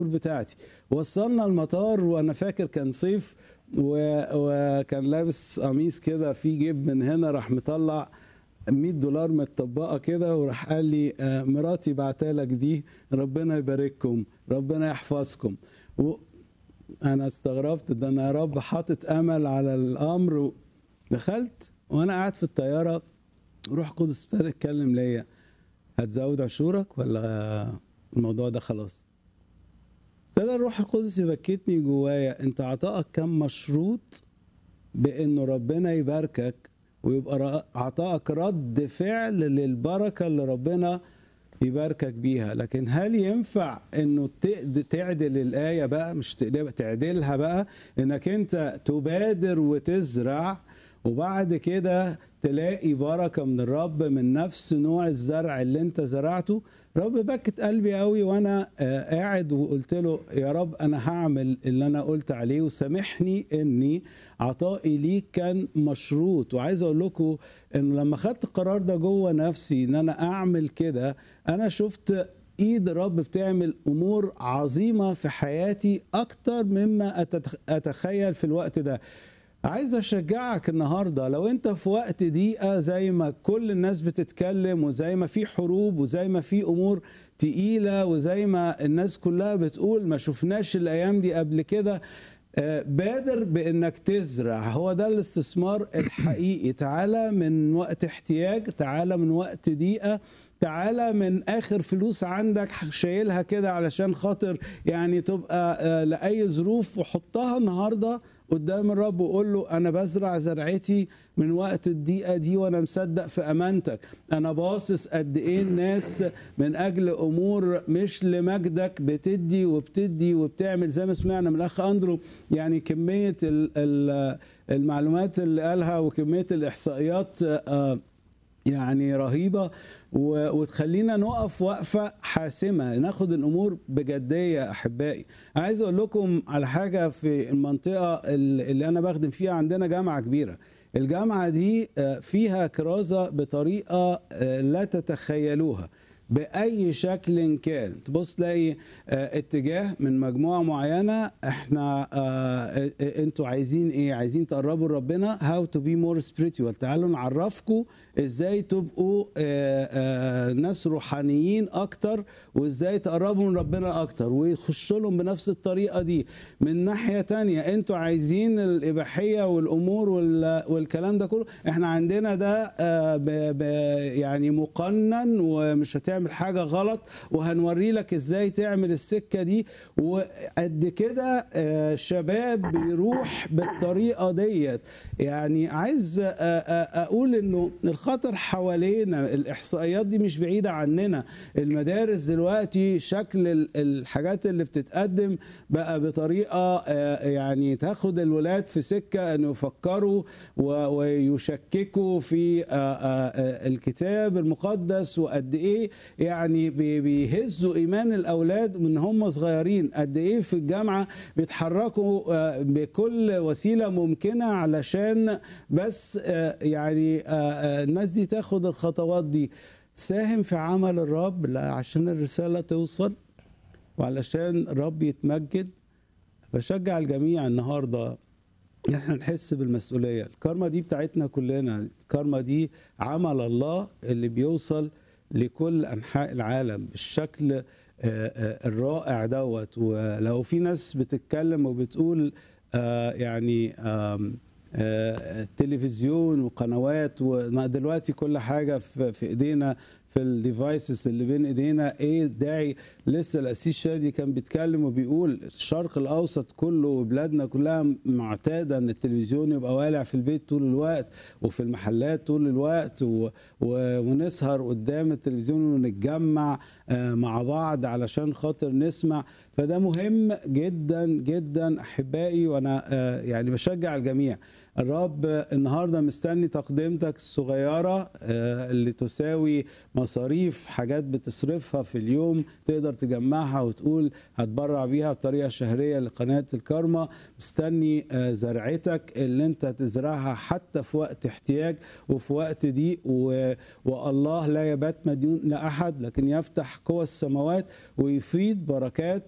بتاعتي وصلنا المطار وانا فاكر كان صيف و... وكان لابس قميص كده فيه جيب من هنا راح مطلع 100 دولار متطبقه كده وراح قال لي آه، مراتي بعتالك دي ربنا يبارككم ربنا يحفظكم و... انا استغربت ده انا يا رب حاطط امل على الامر دخلت وانا قاعد في الطياره روح قدس ابتدى يتكلم ليا هتزود عشورك ولا الموضوع ده خلاص ابتدى الروح القدس يبكتني جوايا انت عطائك كم مشروط بانه ربنا يباركك ويبقى ر- عطائك رد فعل للبركه اللي ربنا يباركك بيها لكن هل ينفع انه تقد- تعدل الايه بقى مش تقلبها تعدلها بقى انك انت تبادر وتزرع وبعد كده تلاقي بركه من الرب من نفس نوع الزرع اللي انت زرعته رب بكت قلبي قوي وانا آه، قاعد وقلت له يا رب انا هعمل اللي انا قلت عليه وسامحني اني عطائي ليك كان مشروط وعايز اقول لكم ان لما خدت القرار ده جوه نفسي ان انا اعمل كده انا شفت ايد الرب بتعمل امور عظيمه في حياتي اكتر مما أتتخ- اتخيل في الوقت ده عايز اشجعك النهارده لو انت في وقت ضيقه زي ما كل الناس بتتكلم وزي ما في حروب وزي ما في امور تقيله وزي ما الناس كلها بتقول ما شفناش الايام دي قبل كده آه، بادر بانك تزرع هو ده الاستثمار الحقيقي تعالى من وقت احتياج تعالى من وقت ضيقه تعالى من اخر فلوس عندك شايلها كده علشان خاطر يعني تبقى آه، لاي ظروف وحطها النهارده قدام الرب وقول له انا بزرع زرعتي من وقت الضيقه دي وانا مصدق في امانتك انا باصص قد ايه الناس من اجل امور مش لمجدك بتدي وبتدي وبتعمل زي ما سمعنا من الاخ اندرو يعني كميه ال- ال- المعلومات اللي قالها وكميه الاحصائيات آه، يعني رهيبة و- وتخلينا نقف وقفة حاسمة ناخد الأمور بجدية أحبائي عايز أقول لكم على حاجة في المنطقة ال- اللي أنا بخدم فيها عندنا جامعة كبيرة الجامعة دي آه، فيها كرازة بطريقة آه، لا تتخيلوها باي شكل كان تبص تلاقي آه، اتجاه من مجموعه معينه احنا آه، آه، آه، انتوا عايزين ايه عايزين تقربوا لربنا هاو تو بي مور spiritual تعالوا نعرفكم ازاي تبقوا آه، آه، ناس روحانيين اكتر وازاي تقربوا من ربنا اكتر ويخشوا لهم بنفس الطريقه دي من ناحيه تانية انتوا عايزين الاباحيه والامور وال- والكلام ده كله احنا عندنا ده آه، ب- ب- يعني مقنن ومش هتعمل حاجه غلط وهنوري لك ازاي تعمل السكه دي وقد كده آه، شباب بيروح بالطريقه ديت يعني عايز آه، آه، اقول انه الخطر حوالينا الاحصائيات دي مش بعيده عننا المدارس دلوقتي شكل ال- الحاجات اللي بتتقدم بقى بطريقه آه، يعني تاخد الولاد في سكه ان يفكروا و- ويشككوا في آه، آه، آه، الكتاب المقدس وقد ايه يعني بي- بيهزوا ايمان الاولاد من هم صغيرين قد ايه في الجامعه بيتحركوا آه، بكل وسيله ممكنه علشان بس آه، يعني آه، آه، الناس دي تاخد الخطوات دي ساهم في عمل الرب لا عشان الرساله توصل وعلشان الرب يتمجد بشجع الجميع النهارده ان احنا نحس بالمسؤوليه الكارما دي بتاعتنا كلنا الكارما دي عمل الله اللي بيوصل لكل انحاء العالم بالشكل آه، آه، الرائع دوت ولو في ناس بتتكلم وبتقول آه، يعني آم، آه، تلفزيون وقنوات وما دلوقتي كل حاجه في في ايدينا في الديفايسز اللي بين ايدينا ايه داعي لسه الاسيس شادي كان بيتكلم وبيقول الشرق الاوسط كله وبلادنا كلها معتاده ان التلفزيون يبقى والع في البيت طول الوقت وفي المحلات طول الوقت و... و... ونسهر قدام التلفزيون ونتجمع آه، مع بعض علشان خاطر نسمع فده مهم جدا جدا احبائي وانا آه، يعني بشجع الجميع الرب النهارده مستني تقدمتك الصغيره آه، اللي تساوي مصاريف حاجات بتصرفها في اليوم تقدر تجمعها وتقول هتبرع بيها بطريقه شهريه لقناه الكارما مستني آه، زرعتك اللي انت تزرعها حتى في وقت احتياج وفي وقت ضيق و... والله لا يبات مديون لاحد لكن يفتح قوى السماوات ويفيض بركات